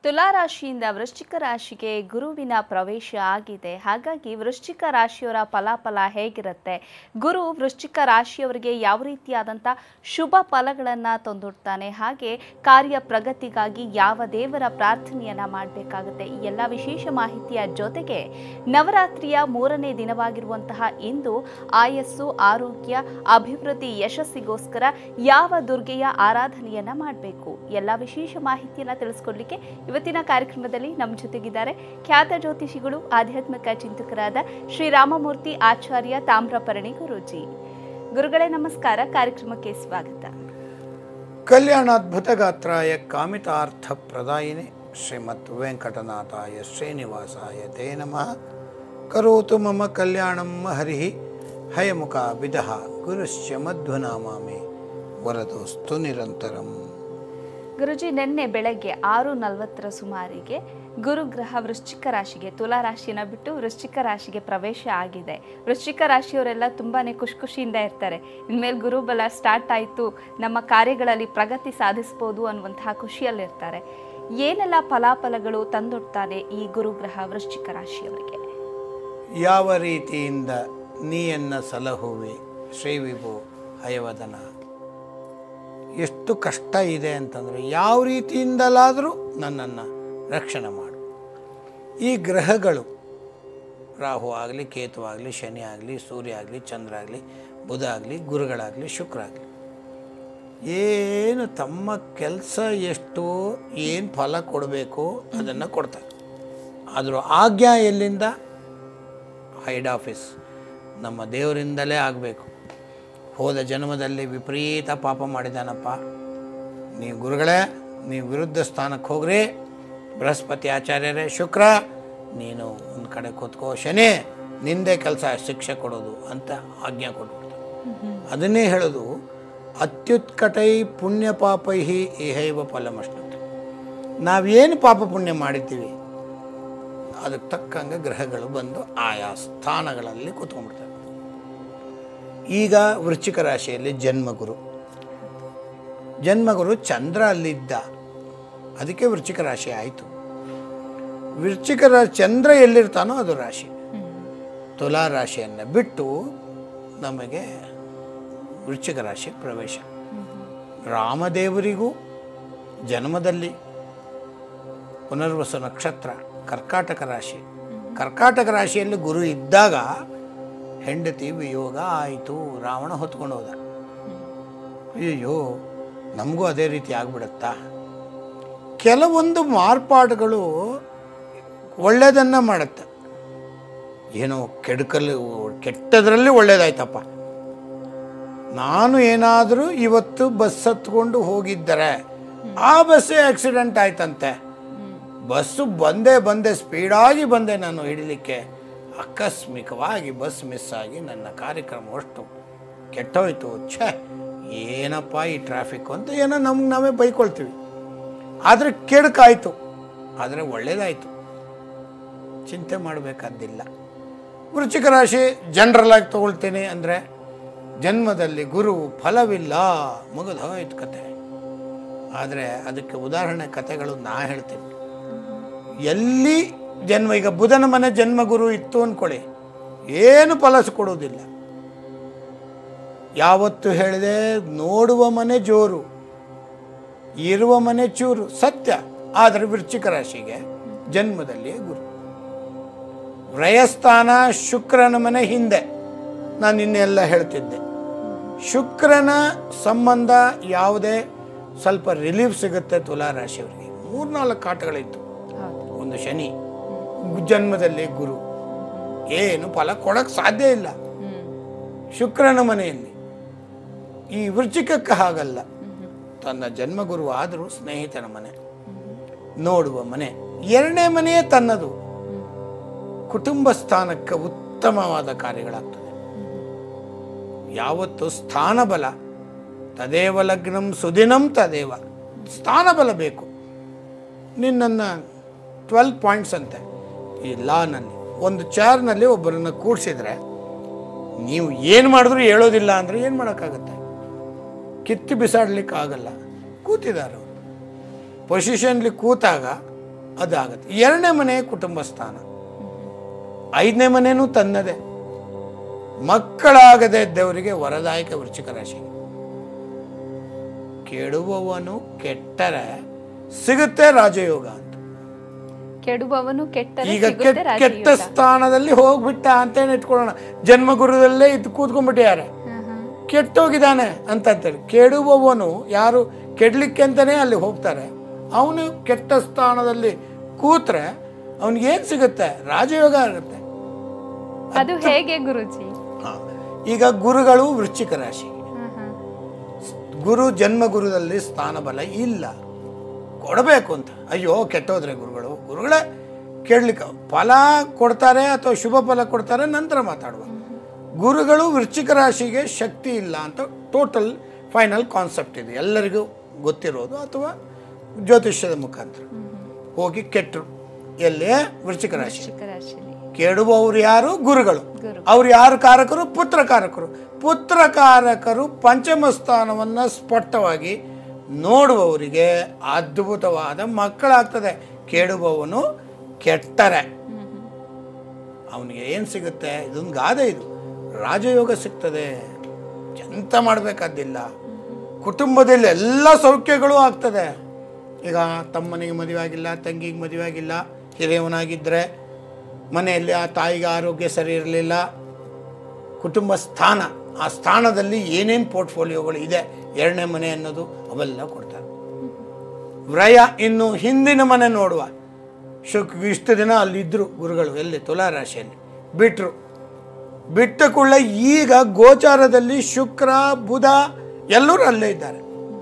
ತುಲಾರಾಶಿಯಿಂದ ವೃಶ್ಚಿಕ ರಾಶಿಗೆ ಗುರುವಿನ ಪ್ರವೇಶ ಆಗಿದೆ ಹಾಗಾಗಿ ವೃಶ್ಚಿಕ ರಾಶಿಯವರ ಫಲಾಫಲ ಹೇಗಿರುತ್ತೆ ಗುರು ವೃಶ್ಚಿಕ ರಾಶಿಯವರಿಗೆ ಯಾವ ರೀತಿಯಾದಂಥ ಶುಭ ಫಲಗಳನ್ನು ತಂದೊಡ್ತಾನೆ ಹಾಗೆ ಕಾರ್ಯ ಪ್ರಗತಿಗಾಗಿ ಯಾವ ದೇವರ ಪ್ರಾರ್ಥನೆಯನ್ನ ಮಾಡಬೇಕಾಗುತ್ತೆ ಈ ಎಲ್ಲ ವಿಶೇಷ ಮಾಹಿತಿಯ ಜೊತೆಗೆ ನವರಾತ್ರಿಯ ಮೂರನೇ ದಿನವಾಗಿರುವಂತಹ ಇಂದು ಆಯಸ್ಸು ಆರೋಗ್ಯ ಅಭಿವೃದ್ಧಿ ಯಶಸ್ಸಿಗೋಸ್ಕರ ಯಾವ ದುರ್ಗೆಯ ಆರಾಧನೆಯನ್ನ ಮಾಡಬೇಕು ಎಲ್ಲ ವಿಶೇಷ ಮಾಹಿತಿಯನ್ನ ತಿಳಿಸ್ಕೊಡ್ಲಿಕ್ಕೆ ಇವತ್ತಿನ ಕಾರ್ಯಕ್ರಮದಲ್ಲಿ ನಮ್ಮ ಜೊತೆಗಿದ್ದಾರೆ ಖ್ಯಾತ ಜ್ಯೋತಿಷಿಗಳು ಆಧ್ಯಾತ್ಮಿಕ ಚಿಂತಕರಾದ ಶ್ರೀರಾಮಮೂರ್ತಿ ಆಚಾರ್ಯ ತಾಮ್ರಪರ್ಣಿ ಗುರೂಜಿ ಗುರುಗಳೇ ನಮಸ್ಕಾರ ಕಾರ್ಯಕ್ರಮಕ್ಕೆ ಸ್ವಾಗತ ಕಲ್ಯಾಣಾದ್ಭುತಗಾತ್ರಾಯ ಕಾಮಿತಾರ್ಥ ಪ್ರದಾಯಿನಿ ಶ್ರೀಮತ್ ವೆಂಕಟನಾಥಾಯ ಶ್ರೀನಿವಾಸಾಯ ತೇ ನಮಃ ಕರೋತು ಮಮ ಕಲ್ಯಾಣಂ ಹರಿ ಹಯಮುಖ ವಿದಃ ಗುರುಶ್ಚ ಮಧ್ವನಾಮಾಮಿ ವರದೋಸ್ತು ನಿರಂತರಂ ಗುರುಜಿ ನಿನ್ನೆ ಬೆಳಗ್ಗೆ ಆರು ನಲವತ್ತರ ಸುಮಾರಿಗೆ ಗುರುಗ್ರಹ ವೃಶ್ಚಿಕ ರಾಶಿಗೆ ತುಲಾ ರಾಶಿನ ಬಿಟ್ಟು ವೃಶ್ಚಿಕ ರಾಶಿಗೆ ಪ್ರವೇಶ ಆಗಿದೆ ವೃಶ್ಚಿಕ ರಾಶಿಯವರೆಲ್ಲ ತುಂಬಾನೇ ಖುಷಿ ಖುಷಿಯಿಂದ ಇರ್ತಾರೆ ಇನ್ಮೇಲೆ ಗುರುಬಲ ಸ್ಟಾರ್ಟ್ ಆಯಿತು ನಮ್ಮ ಕಾರ್ಯಗಳಲ್ಲಿ ಪ್ರಗತಿ ಸಾಧಿಸ್ಬೋದು ಅನ್ನುವಂತಹ ಖುಷಿಯಲ್ಲಿರ್ತಾರೆ ಏನೆಲ್ಲ ಫಲಾಫಲಗಳು ತಂದೊಡ್ತಾನೆ ಈ ಗುರುಗ್ರಹ ವೃಶ್ಚಿಕ ರಾಶಿಯವರಿಗೆ ಯಾವ ರೀತಿಯಿಂದ ನೀಯನ್ನ ಸಲಹುವೆ ಶ್ರೀವಿಭು ಹಯವದನ ಎಷ್ಟು ಕಷ್ಟ ಇದೆ ಅಂತಂದರೆ ಯಾವ ರೀತಿಯಿಂದಲಾದರೂ ನನ್ನನ್ನು ರಕ್ಷಣೆ ಮಾಡು ಈ ಗ್ರಹಗಳು ರಾಹು ಆಗಲಿ ಕೇತು ಆಗಲಿ ಶನಿ ಆಗಲಿ ಸೂರ್ಯ ಆಗಲಿ ಚಂದ್ರ ಆಗಲಿ ಬುಧ ಆಗಲಿ ಗುರುಗಳಾಗಲಿ ಶುಕ್ರ ಆಗಲಿ ಏನು ತಮ್ಮ ಕೆಲಸ ಎಷ್ಟು ಏನು ಫಲ ಕೊಡಬೇಕು ಅದನ್ನು ಕೊಡ್ತಾರೆ ಆದರೂ ಆಜ್ಞಾ ಎಲ್ಲಿಂದ ಹೈಡ್ ಆಫೀಸ್ ನಮ್ಮ ದೇವರಿಂದಲೇ ಆಗಬೇಕು ಹೋದ ಜನ್ಮದಲ್ಲಿ ವಿಪರೀತ ಪಾಪ ಮಾಡಿದಾನಪ್ಪ ನೀವು ಗುರುಗಳೇ ನೀವು ವಿರುದ್ಧ ಸ್ಥಾನಕ್ಕೆ ಹೋಗ್ರಿ ಬೃಹಸ್ಪತಿ ಆಚಾರ್ಯರೇ ಶುಕ್ರ ನೀನು ಒಂದು ಕಡೆ ಕೂತ್ಕೋ ಶನಿ ನಿಂದೇ ಕೆಲಸ ಶಿಕ್ಷೆ ಕೊಡೋದು ಅಂತ ಆಜ್ಞೆ ಕೊಟ್ಬಿಡ್ತಾರೆ ಅದನ್ನೇ ಹೇಳೋದು ಅತ್ಯುತ್ಕಟೈ ಪುಣ್ಯ ಪಾಪೈ ಇಹೈವ ಫಲಮಷ್ಟುತ್ತೆ ನಾವೇನು ಪಾಪ ಪುಣ್ಯ ಮಾಡಿದ್ದೀವಿ ಅದಕ್ಕೆ ತಕ್ಕಂಗೆ ಗ್ರಹಗಳು ಬಂದು ಆಯಾ ಸ್ಥಾನಗಳಲ್ಲಿ ಕೂತ್ಕೊಂಡ್ಬಿಡ್ತವೆ ಈಗ ವೃಶ್ಚಿಕ ರಾಶಿಯಲ್ಲಿ ಜನ್ಮಗುರು ಜನ್ಮಗುರು ಚಂದ್ರ ಅಲ್ಲಿದ್ದ ಅದಕ್ಕೆ ವೃಶ್ಚಿಕ ರಾಶಿ ಆಯಿತು ವೃಶ್ಚಿಕ ರಾಶಿ ಚಂದ್ರ ಎಲ್ಲಿರ್ತಾನೋ ಅದು ರಾಶಿ ತುಲಾ ರಾಶಿಯನ್ನು ಬಿಟ್ಟು ನಮಗೆ ವೃಶ್ಚಿಕ ರಾಶಿ ಪ್ರವೇಶ ರಾಮದೇವರಿಗೂ ಜನ್ಮದಲ್ಲಿ ಪುನರ್ವಸು ನಕ್ಷತ್ರ ಕರ್ಕಾಟಕ ರಾಶಿ ಕರ್ಕಾಟಕ ರಾಶಿಯಲ್ಲಿ ಗುರು ಇದ್ದಾಗ ಹೆಂಡತಿ ವಿಯೋಗ ಆಯಿತು ರಾವಣ ಹೊತ್ಕೊಂಡು ಹೋದ ಅಯ್ಯಯ್ಯೋ ನಮಗೂ ಅದೇ ರೀತಿ ಆಗ್ಬಿಡುತ್ತಾ ಕೆಲವೊಂದು ಮಾರ್ಪಾಡುಗಳು ಒಳ್ಳೆಯದನ್ನು ಮಾಡುತ್ತೆ ಏನೋ ಕೆಡುಕಲ್ಲಿ ಕೆಟ್ಟದರಲ್ಲಿ ಒಳ್ಳೇದಾಯ್ತಪ್ಪ ನಾನು ಏನಾದರೂ ಇವತ್ತು ಬಸ್ ಹತ್ಕೊಂಡು ಹೋಗಿದ್ದರೆ ಆ ಬಸ್ಸೇ ಆಕ್ಸಿಡೆಂಟ್ ಆಯ್ತಂತೆ ಬಸ್ಸು ಬಂದೇ ಬಂದೆ ಸ್ಪೀಡಾಗಿ ಬಂದೆ ನಾನು ಹಿಡಿಲಿಕ್ಕೆ ಆಕಸ್ಮಿಕವಾಗಿ ಬಸ್ ಮಿಸ್ ಆಗಿ ನನ್ನ ಕಾರ್ಯಕ್ರಮ ಅಷ್ಟು ಕೆಟ್ಟೋಯ್ತು ಛೇ ಏನಪ್ಪ ಈ ಟ್ರಾಫಿಕ್ ಅಂತ ಏನೋ ನಮ್ಗೆ ನಾವೇ ಬೈಕೊಳ್ತೀವಿ ಆದರೆ ಕೆಡುಕಾಯಿತು ಆದರೆ ಒಳ್ಳೇದಾಯಿತು ಚಿಂತೆ ಮಾಡಬೇಕಾದ್ದಿಲ್ಲ ವೃಶ್ಚಿಕ ರಾಶಿ ಜನರಲ್ ಆಗಿ ತಗೊಳ್ತೀನಿ ಅಂದರೆ ಜನ್ಮದಲ್ಲಿ ಗುರು ಫಲವಿಲ್ಲ ಮುಗಿದೋಯ್ತು ಕತೆ ಆದರೆ ಅದಕ್ಕೆ ಉದಾಹರಣೆ ಕತೆಗಳು ನಾ ಹೇಳ್ತೀನಿ ಎಲ್ಲಿ ಜನ್ಮ ಈಗ ಬುಧನ ಮನೆ ಜನ್ಮಗುರು ಇತ್ತು ಅಂದ್ಕೊಳ್ಳಿ ಏನು ಫಲ ಕೊಡುವುದಿಲ್ಲ ಯಾವತ್ತು ಹೇಳಿದೆ ನೋಡುವ ಮನೆ ಜೋರು ಇರುವ ಮನೆ ಚೂರು ಸತ್ಯ ಆದರೆ ವೃಶ್ಚಿಕ ರಾಶಿಗೆ ಜನ್ಮದಲ್ಲಿ ಗುರು ವ್ರಯಸ್ಥಾನ ಶುಕ್ರನ ಮನೆ ಹಿಂದೆ ನಾನು ಇನ್ನೆಲ್ಲ ಹೇಳ್ತಿದ್ದೆ ಶುಕ್ರನ ಸಂಬಂಧ ಯಾವುದೇ ಸ್ವಲ್ಪ ರಿಲೀಫ್ ಸಿಗುತ್ತೆ ತುಲಾ ರಾಶಿಯವರಿಗೆ ಮೂರ್ನಾಲ್ಕು ಕಾಟಗಳಿತ್ತು ಒಂದು ಶನಿ ಜನ್ಮದಲ್ಲಿ ಗುರು ಏನು ಫಲ ಕೊಡಕ್ಕೆ ಸಾಧ್ಯ ಇಲ್ಲ ಶುಕ್ರನ ಮನೆಯಲ್ಲಿ ಈ ವೃಶ್ಚಿಕಕ್ಕೆ ಹಾಗಲ್ಲ ತನ್ನ ಜನ್ಮಗುರು ಆದರೂ ಸ್ನೇಹಿತನ ಮನೆ ನೋಡುವ ಮನೆ ಎರಡನೇ ಮನೆಯೇ ತನ್ನದು ಕುಟುಂಬ ಸ್ಥಾನಕ್ಕೆ ಉತ್ತಮವಾದ ಕಾರ್ಯಗಳಾಗ್ತದೆ ಯಾವತ್ತು ಸ್ಥಾನಬಲ ತದೇವ ಲಗ್ನಂ ಸುದಿನಂ ತದೇವ ಸ್ಥಾನಬಲ ಬೇಕು ನಿನ್ನನ್ನು ಟ್ವೆಲ್ ಪಾಯಿಂಟ್ಸ್ ಅಂತೆ ಈ ಲಾನಲ್ಲಿ ಒಂದು ಚೇರ್ನಲ್ಲಿ ಒಬ್ಬರನ್ನು ಕೂಡಿಸಿದ್ರೆ ನೀವು ಏನು ಮಾಡಿದ್ರು ಹೇಳೋದಿಲ್ಲ ಅಂದರೆ ಏನು ಮಾಡೋಕ್ಕಾಗತ್ತೆ ಕಿತ್ತು ಬಿಸಾಡ್ಲಿಕ್ಕೆ ಆಗಲ್ಲ ಕೂತಿದ್ದಾರೆ ಅವರು ಪೊಸಿಷನ್ಲಿ ಕೂತಾಗ ಅದಾಗತ್ತೆ ಎರಡನೇ ಮನೆ ಕುಟುಂಬ ಸ್ಥಾನ ಐದನೇ ಮನೆನೂ ತನ್ನದೇ ಮಕ್ಕಳಾಗದೇ ಇದ್ದವರಿಗೆ ವರದಾಯಕ ವೃಶ್ಚಿಕ ರಾಶಿ ಕೆಡುವವನು ಕೆಟ್ಟರೆ ಸಿಗುತ್ತೆ ರಾಜಯೋಗ ಅಂತ ಕೆಡುವವನು ಕೆಟ್ಟರೆ ಈಗ ಸಿಗುತ್ತೆ ಕೆಟ್ಟ ರಾಜಯೋಗ. ಕೆಟ್ಟ ಸ್ಥಾನದಲ್ಲಿ ಹೋಗ್ಬಿಟ್ಟ ಅಂತೇನೆ ಇಟ್ಕೊಳ್ಳೋಣ ಜನ್ಮಗುರುದಲ್ಲೇ ಇದು ಕೂತ್ಕೊಂಡ್ಬಿಟ್ಟಿದ್ದಾರೆ ಹ್ಮ್, ಹ್ಮ್. ಕೆಟ್ಟೋಗಿದ್ದಾನೆ ಅಂತ ಅಂತೇಳಿ ಕೆಡುವವನು ಯಾರು ಕೆಡ್ಲಿಕ್ಕೆ ಅಂತಾನೆ ಅಲ್ಲಿ ಹೋಗ್ತಾರೆ ಅವನು ಕೆಟ್ಟ ಸ್ಥಾನದಲ್ಲಿ ಕೂತ್ರೆ ಅವನಿಗೇನು ಸಿಗುತ್ತೆ ರಾಜಯೋಗ ಆಗುತ್ತೆ ಅದು ಹೇಗೆ ಗುರುಜಿ ಹಾ. ಈಗ ಗುರುಗಳು ವೃಶ್ಚಿಕ ರಾಶಿ ಹ್ಮ್, ಹ್ಮ್. ಗುರು ಜನ್ಮ ಗುರುದಲ್ಲಿ ಸ್ಥಾನ ಬಲ ಇಲ್ಲ ಕೊಡಬೇಕು ಅಂತ ಅಯ್ಯೋ ಕೆಟ್ಟೋದ್ರೆ ಗುರುಗಳು ಗುರುಗಳೇ ಕೇಳಲಿಕ್ಕೆ ಫಲ ಕೊಡ್ತಾರೆ ಅಥವಾ ಶುಭ ಫಲ ಕೊಡ್ತಾರೆ ನಂತರ ಮಾತಾಡುವ ಗುರುಗಳು ವೃಶ್ಚಿಕ ರಾಶಿಗೆ ಶಕ್ತಿ ಇಲ್ಲ ಅಂತ ಟೋಟಲ್ ಫೈನಲ್ ಕಾನ್ಸೆಪ್ಟ್ ಇದೆ ಎಲ್ಲರಿಗೂ ಗೊತ್ತಿರೋದು ಅಥವಾ ಜ್ಯೋತಿಷ್ಯದ ಮುಖಾಂತರ ಹೋಗಿ ಕೆಟ್ಟರು ಎಲ್ಲಿ ವೃಶ್ಚಿಕ ರಾಶಿ ವೃಶ್ಚಿಕ ರಾಶಿಯಲ್ಲಿ ಕೆಡುವವರು ಯಾರು ಗುರುಗಳು ಗುರು. ಅವ್ರು ಯಾರು ಕಾರಕರು ಪುತ್ರ ಕಾರಕರು ಪುತ್ರ ಕಾರಕರು ಪಂಚಮ ಸ್ಥಾನವನ್ನು ಸ್ಪಷ್ಟವಾಗಿ ನೋಡುವವರಿಗೆ ಅದ್ಭುತವಾದ ಮಕ್ಕಳಾಗ್ತದೆ ಕೆಡುವವನು ಕೆಟ್ಟರೆ ಹ್ಮ್, ಹ್ಮ್. ಅವನಿಗೆ ಏನು ಸಿಗುತ್ತೆ ಇದೊಂದು ಗಾದೆ ಇದು ರಾಜಯೋಗ ಸಿಗ್ತದೆ ಎಂತ ಮಾಡಬೇಕಾದಿಲ್ಲ ಕುಟುಂಬದಲ್ಲಿ ಎಲ್ಲ ಸೌಖ್ಯಗಳು ಆಗ್ತದೆ ಈಗ ತಮ್ಮನಿಗೆ ಮದುವೆ ಆಗಿಲ್ಲ ತಂಗಿಗೆ ಮದುವೆ ಆಗಿಲ್ಲ ಹಿರಿಯವನಾಗಿದ್ದರೆ ಮನೆಯಲ್ಲಿ ಆ ತಾಯಿಗೆ ಆರೋಗ್ಯ ಸರಿ ಇರಲಿಲ್ಲ ಕುಟುಂಬ ಸ್ಥಾನ ಆ ಸ್ಥಾನದಲ್ಲಿ ಏನೇನು ಪೋರ್ಟ್ಫೋಲಿಯೋಗಳು ಇದೆ ಎರಡನೇ ಮನೆ ಅನ್ನೋದು ಅವೆಲ್ಲ ಕೊಡ್ತಾರೆ ವ್ರಯ ಇನ್ನು ಹಿಂದಿನ ಮನೆ ನೋಡುವ ಶುಕ್ ಇಷ್ಟು ದಿನ ಅಲ್ಲಿದ್ದರು ಗುರುಗಳು ಎಲ್ಲಿ ತುಲಾ ರಾಶಿಯಲ್ಲಿ ಬಿಟ್ಟರು ಬಿಟ್ಟ ಕೂಡಲೇ ಈಗ ಗೋಚಾರದಲ್ಲಿ ಶುಕ್ರ ಬುಧ ಎಲ್ಲರೂ ಅಲ್ಲೇ ಇದ್ದಾರೆ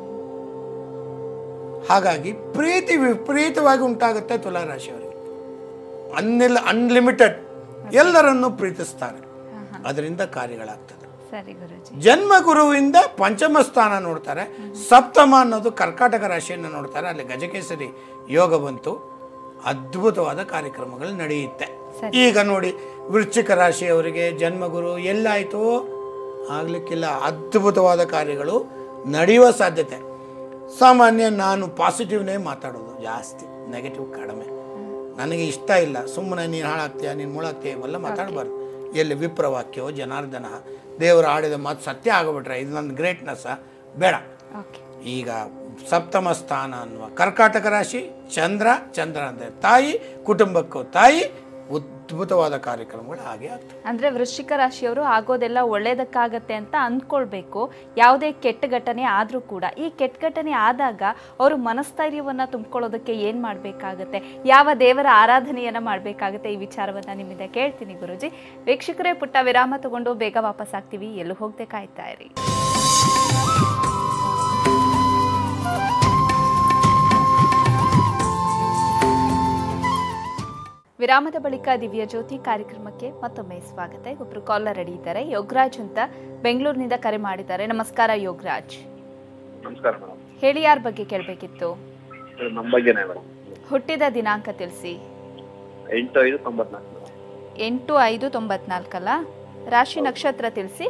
ಹಾಗಾಗಿ ಪ್ರೀತಿ ವಿಪರೀತವಾಗಿ ಉಂಟಾಗುತ್ತೆ ತುಲಾ ರಾಶಿಯವರಿಗೆ ಅನ್ನಿಲ್ ಅನ್ಲಿಮಿಟೆಡ್ ಎಲ್ಲರನ್ನು ಪ್ರೀತಿಸ್ತಾರೆ ಅದರಿಂದ ಕಾರ್ಯಗಳಾಗ್ತದೆ ಸರಿ ಗುರುಜಿ ಜನ್ಮ ಗುರುವಿಂದ ಪಂಚಮ ಸ್ಥಾನ ನೋಡ್ತಾರೆ ಸಪ್ತಮ ಅನ್ನೋದು ಕರ್ಕಾಟಕ ರಾಶಿಯನ್ನು ನೋಡ್ತಾರೆ ಅಲ್ಲಿ ಗಜಕೇಸರಿ ಯೋಗ ಬಂತು ಅದ್ಭುತವಾದ ಕಾರ್ಯಕ್ರಮಗಳು ನಡೆಯುತ್ತೆ ಸರಿ. ಈಗ ನೋಡಿ ವೃಶ್ಚಿಕ ರಾಶಿಯವರಿಗೆ ಜನ್ಮಗುರು ಎಲ್ಲಾಯಿತು ಆಗ್ಲಿಕ್ಕಿಲ್ಲ ಅದ್ಭುತವಾದ ಕಾರ್ಯಗಳು ನಡೆಯುವ ಸಾಧ್ಯತೆ ಸಾಮಾನ್ಯ ನಾನು ಪಾಸಿಟಿವ್ನೇ ಮಾತಾಡೋದು ಜಾಸ್ತಿ ನೆಗೆಟಿವ್ ಕಡಿಮೆ ನನಗೆ ಇಷ್ಟ ಇಲ್ಲ ಸುಮ್ಮನೆ ನೀನು ಹಾಳಾಗ್ತೀಯ ನೀನು ಮುಳಾಗ್ತೀಯ ಇವೆಲ್ಲ ಮಾತಾಡಬಾರ್ದು ಎಲ್ಲಿ ವಿಪ್ರವಾಕ್ಯವೋ ಜನಾರ್ದನ ದೇವರು ಆಡಿದ ಮಾತು ಸತ್ಯ ಆಗಿಬಿಟ್ರೆ ಇದು ನನ್ನ ಗ್ರೇಟ್ನೆಸ್ಸ ಬೇಡ ಓಕೆ ಈಗ ಸಪ್ತಮ ಸ್ಥಾನ ಅನ್ನುವ ಕರ್ಕಾಟಕ ರಾಶಿ ಚಂದ್ರ ಚಂದ್ರ ಅಂದರೆ ತಾಯಿ ಕುಟುಂಬಕ್ಕೂ ತಾಯಿ ಅದ್ಭುತವಾದ ಕಾರ್ಯಕ್ರಮಗಳು ಹಾಗೆ ಆಗ್ತವೆ ಅಂದ್ರೆ ವೃಶ್ಚಿಕ ರಾಶಿಯವರು ಆಗೋದೆಲ್ಲ ಒಳ್ಳೇದಕ್ಕಾಗತ್ತೆ ಅಂತ ಅಂದ್ಕೊಳ್ಬೇಕು ಯಾವುದೇ ಕೆಟ್ಟ ಘಟನೆ ಆದರೂ ಕೂಡ ಈ ಕೆಟ್ಟ ಘಟನೆ ಆದಾಗ ಅವರು ಮನಸ್ಥೈರ್ಯವನ್ನ ತುಂಬಿಕೊಳ್ಳೋದಕ್ಕೆ ಏನ್ ಮಾಡಬೇಕಾಗತ್ತೆ ಯಾವ ದೇವರ ಆರಾಧನೆಯನ್ನ ಮಾಡಬೇಕಾಗತ್ತೆ ಈ ವಿಚಾರವನ್ನ ನಿಮ್ಮಿಂದ ಕೇಳ್ತೀನಿ ಗುರುಜಿ ವೀಕ್ಷಕರೇ ಪುಟ್ಟ ವಿರಾಮ ತಗೊಂಡು ಬೇಗ ವಾಪಸ್ ಆಗ್ತೀವಿ ಎಲ್ಲೂ ಹೋಗದೆ ಕಾಯ್ತಾ ಇರಿ ವಿರಾಮದ ಬಳಿಕ ದಿವ್ಯ ಜ್ಯೋತಿ ಕಾರ್ಯಕ್ರಮಕ್ಕೆ ಮತ್ತೊಮ್ಮೆ ಸ್ವಾಗತ ಒಬ್ರು ಕಾಲರ್ ರೆಡಿ ಇದ್ದಾರೆ ಯೋಗರಾಜ್ ಅಂತ ಬೆಂಗಳೂರಿನಿಂದ ಕರೆ ಮಾಡಿದ್ದಾರೆ ನಮಸ್ಕಾರ ಯೋಗರಾಜ್ ನಮಸ್ಕಾರ ಮೇಡಮ್ ಹೇಳಿ ಯಾರ ಬಗ್ಗೆ ಕೇಳಬೇಕಿತ್ತು ಇದು ನಮ್ಮ ಬಗ್ಗೆನೇ ಮೇಡಮ್ ಹುಟ್ಟಿದ ದಿನಾಂಕ ತಿಳಿಸಿ ಎಂಟು ಐದು ತೊಂಬತ್ನಾಲ್ಕು ಮೇಡಮ್ ಎಂಟು ಐದು ತೊಂಬತ್ನಾಲ್ಕಲ್ಲ ರಾಶಿ ನಕ್ಷತ್ರ ತಿಳಿಸಿ